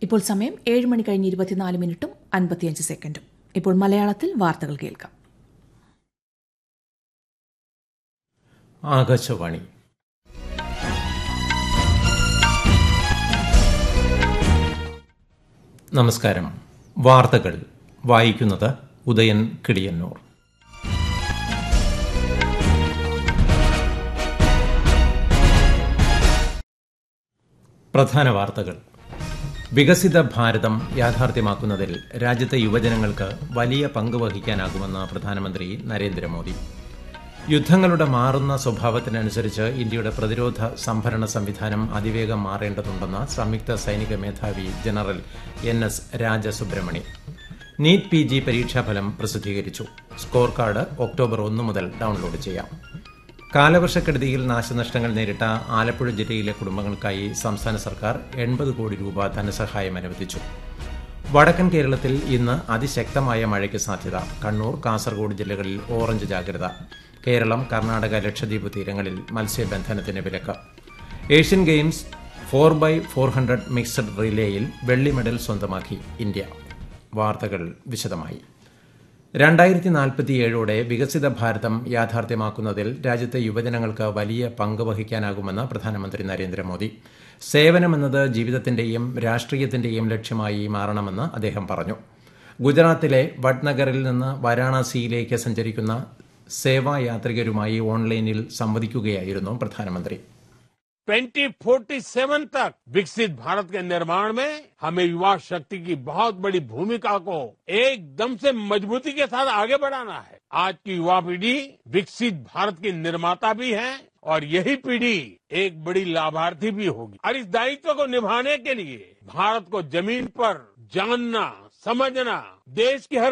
ഇപ്പോൾ സമയം ഏഴ് മണി കഴിഞ്ഞ് ഇരുപത്തിനാല് മിനിറ്റും അൻപത്തിയഞ്ച് സെക്കൻഡും ഇപ്പോൾ മലയാളത്തിൽ വാർത്തകൾ കേൾക്കാം ആകാശവാണി നമസ്കാരം വാർത്തകൾ വായിക്കുന്നത് ഉദയൻ കിളിയന്നൂർ പ്രധാന വാർത്തകൾ വികസിത ഭാരതം യാഥാർത്ഥ്യമാക്കുന്നതിൽ രാജ്യത്തെ യുവജനങ്ങൾക്ക് വലിയ പങ്ക് വഹിക്കാനാകുമെന്ന് പ്രധാനമന്ത്രി നരേന്ദ്രമോദി യുദ്ധങ്ങളുടെ മാറുന്ന സ്വഭാവത്തിനനുസരിച്ച് ഇന്ത്യയുടെ പ്രതിരോധ സംഭരണ സംവിധാനം അതിവേഗം മാറേണ്ടതുണ്ടെന്ന് സംയുക്ത സൈനിക മേധാവി general N S Rajasubramani NEET P G പരീക്ഷാഫലം പ്രസിദ്ധീകരിച്ചു സ്കോർ കാർഡ് ഒക്ടോബർ ഒന്ന് മുതൽ ഡൌൺലോഡ് ചെയ്യാം കാലവർഷക്കെടുതിയിൽ നാശനഷ്ടങ്ങൾ നേരിട്ട ആലപ്പുഴ ജില്ലയിലെ കുടുംബങ്ങൾക്കായി സംസ്ഥാന സർക്കാർ എൺപത് കോടി രൂപ ധനസഹായം അനുവദിച്ചു വടക്കൻ കേരളത്തിൽ ഇന്ന് അതിശക്തമായ മഴയ്ക്ക് സാധ്യത കണ്ണൂർ കാസർഗോഡ് ജില്ലകളിൽ ഓറഞ്ച് ജാഗ്രത കേരളം കർണാടക ലക്ഷദ്വീപ് തീരങ്ങളിൽ മത്സ്യബന്ധനത്തിന് വിലക്ക് Asian games four by four hundred mixed റിലേയിൽ വെള്ളി മെഡൽ സ്വന്തമാക്കി ഇന്ത്യ വാർത്തകൾ വിശദമായി രണ്ടായിരത്തി നാൽപ്പത്തിയേഴോടെ വികസിത ഭാരതം യാഥാർത്ഥ്യമാക്കുന്നതിൽ രാജ്യത്തെ യുവജനങ്ങൾക്ക് വലിയ പങ്ക് വഹിക്കാനാകുമെന്ന് പ്രധാനമന്ത്രി നരേന്ദ്രമോദി സേവനമെന്നത് ജീവിതത്തിന്റെയും രാഷ്ട്രീയത്തിന്റെയും ലക്ഷ്യമായി മാറണമെന്ന് അദ്ദേഹം പറഞ്ഞു ഗുജറാത്തിലെ വഡ്നഗറിൽ നിന്ന് വാരാണസിയിലേക്ക് സഞ്ചരിക്കുന്ന സേവായാത്രികരുമായി ഓൺലൈനിൽ സംവദിക്കുകയായിരുന്നു പ്രധാനമന്ത്രി 2047 तक विकसित भारत के निर्माण में हमें युवा शक्ति की बहुत बड़ी भूमिका को एकदम से मजबूती के साथ आगे बढ़ाना है आज की युवा पीढ़ी विकसित भारत की निर्माता भी है और यही पीढ़ी एक बड़ी लाभार्थी भी होगी और इस दायित्व को निभाने के लिए भारत को जमीन पर जानना समझना देश की हर